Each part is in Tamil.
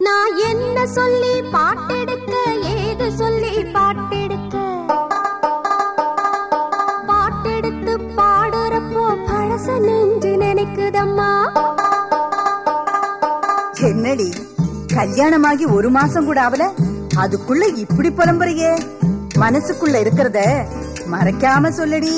நான் என்ன சொல்லி பாட்டெடுக்க ஏது சொல்லி பாட்டெடுக்க பாட்டெடுத்து பாடுறப்போ பழச நெஞ்சு நினைக்குதம்மா என்னடி கல்யாணமாகி ஒரு மாசம் கூட ஆகல அதுக்குள்ள இப்படி புலம்புறியே மனசுக்குள்ள இருக்கிறத மறைக்காம சொல்லடி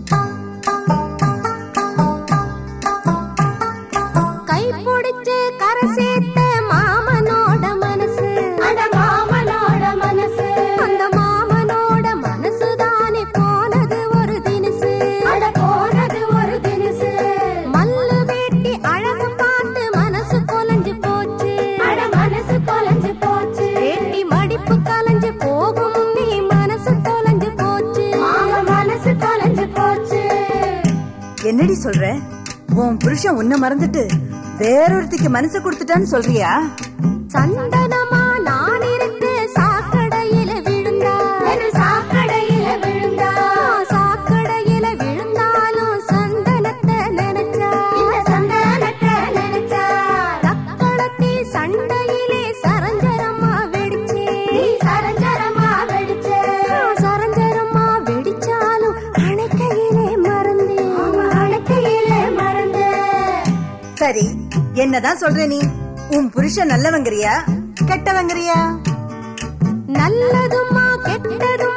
கை பிடிச்சு கரை சேர்த்த மாமனோட மனசு அட மாமனோட மனசு அந்த மாமனோட மனசு தானே போனது ஒரு தினசு அட போனது ஒரு தினசு மல்லு வேட்டி அழகு பார்த்து மனசு கொலைஞ்சு போச்சு அட மனசு கொலைஞ்சு போச்சு வேட்டி மடிப்பு கலைஞ்சு போகும் நீ மனசு தொலைஞ்சு போச்சு மனசு தொலைஞ்சு போச்சு என்னடி சொல்ற உன் புருஷன் உன்னை மறந்துட்டு வேறொருத்திக்கு மனசு கொடுத்துட்டான்னு சொல்றியா சந்தனமா நான் இருக்க சாக்கடையில விழுந்தா சாக்கடையில விழுந்தா சாக்கடையில விழுந்தாலும் சந்தனத்தை நினைச்சா சந்தனத்தை நினைச்சா தக்களத்தி சண்டையிலே சரஞ்சரமா வெடிச்சே சரஞ்சரமா வெடிச்சே சரஞ்சரமா வெடிச்சாலும் அணைக்கையிலே மறந்தே அணைக்கையிலே மறந்தே சரி என்னதான் சொல்ற நீ உன் புருஷன் நல்லவங்கிறியா கெட்டவங்கிறியா நல்லதுமா கெட்டதுமா